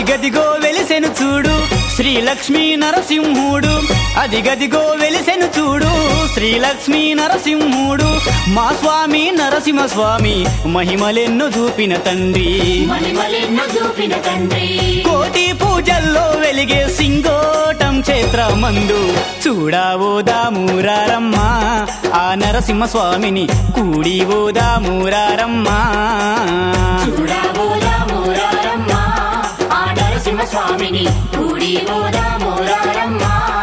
అదిగదిగో వెలిసెను చూడు శ్రీలక్ష్మీ నరసింహుడు అదిగదిగో వెలిసెను చూడు శ్రీలక్ష్మీ నరసింహుడు మా స్వామి నరసింహ స్వామి మహిమలెన్నో చూపిన తండ్రి మహిమలెన్నో చూపిన తండ్రి కోటి పూజల్లో వెలిగే సింగోటం క్షేత్రమందు చూడావోదామూరారమ్మ ఆ నరసింహ స్వామిని కూడి ఓదామూరారమ్మ చూడబోదా మోరారమ్మ ఆ నరసింహ స్వామిని కూడి బోదా మోరారమ్మ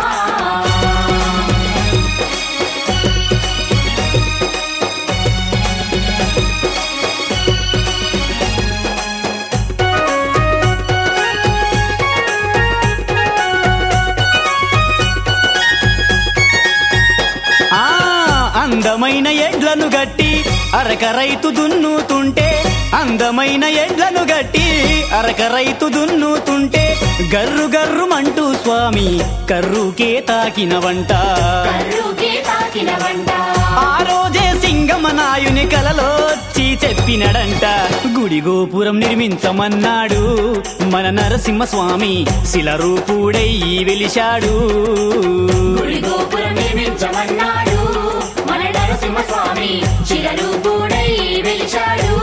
ఆ అందమైన ఎడ్లను గట్టి అరక రైతు దున్నుతుంటే అందమైన ఎడ్లను గట్టి అరక రైతు దున్నుతుంటే గర్రు గర్రుమంటూ స్వామి కర్రుకే తాకిన వంట కర్రుకే తాకిన వంట ఆ రోజే సింగమనాయుని కలలోచ్చి చెప్పినడంట గుడి గోపురం నిర్మించమన్నాడు మన నరసింహ స్వామి శిలరూపుడై వెలిశాడు గుడి గోపురం నిర్మించమన్నాడు మన నరసింహ స్వామి చిరరూపుడై వెలిచాడు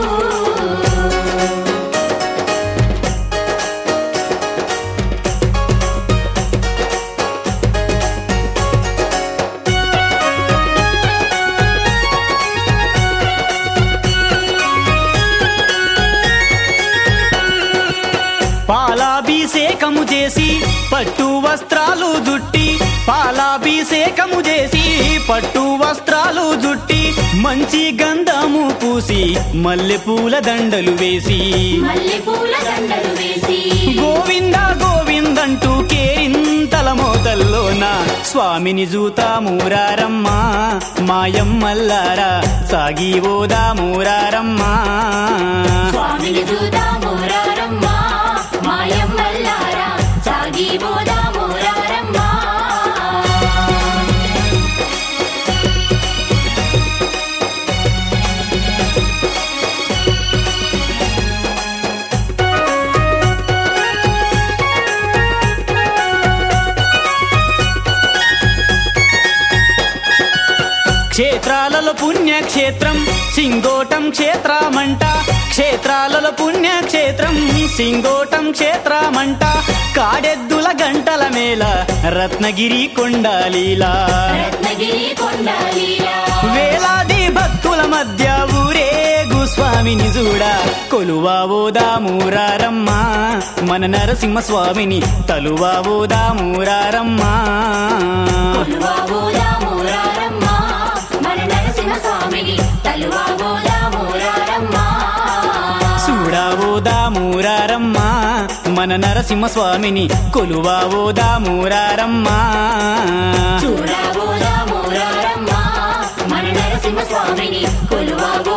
పాలాభిషేకము చేసి పట్టు వస్త్రాలు జుట్టి పాలాభిషేకము చేసి పట్టు వస్త్రాలు జుట్టి మంచి గంధము పూసి మల్లెపూల దండలు వేసి మల్లె పూల దండలు వేసి గోవింద గోవిందంటూ కేరింతల మోతల్లోన స్వామిని జూతా మూరారమ్మ మాయమ్మల్లారా సాగి ఓదా మూరారమ్మ స్వామిని చూదా మోరారమ్మ మాయమ్మల్లారా సాగి బోదా మోరారమ్మ క్షేత్రాలలో పుణ్యక్షేత్రం సింగోటం క్షేత్రమంట క్షేత్రాలలో పుణ్యక్షేత్రం సింగోటం క్షేత్రమంట కాడెద్దుల గంటల మేళ రత్నగిరి కొండాలీలా రత్నగిరి కొండాలీలా వేలాది భక్తుల మధ్య ఊరేగు స్వామిని చూడ కొలువావోదా మూరారమ్మ మన నరసింహ స్వామిని తలువావోదా మూరారమ్మ కొలువా బోదా మోరారమ్మ మన నరసింహ స్వామిని తలువా బోదా మోరారమ్మ చూడావోదా మూరారమ్మ మన నరసింహ స్వామిని కొలువావోదా మూరారమ్మ చూడబోదా మోరారమ్మ మన నరసింహ స్వామిని కొలువా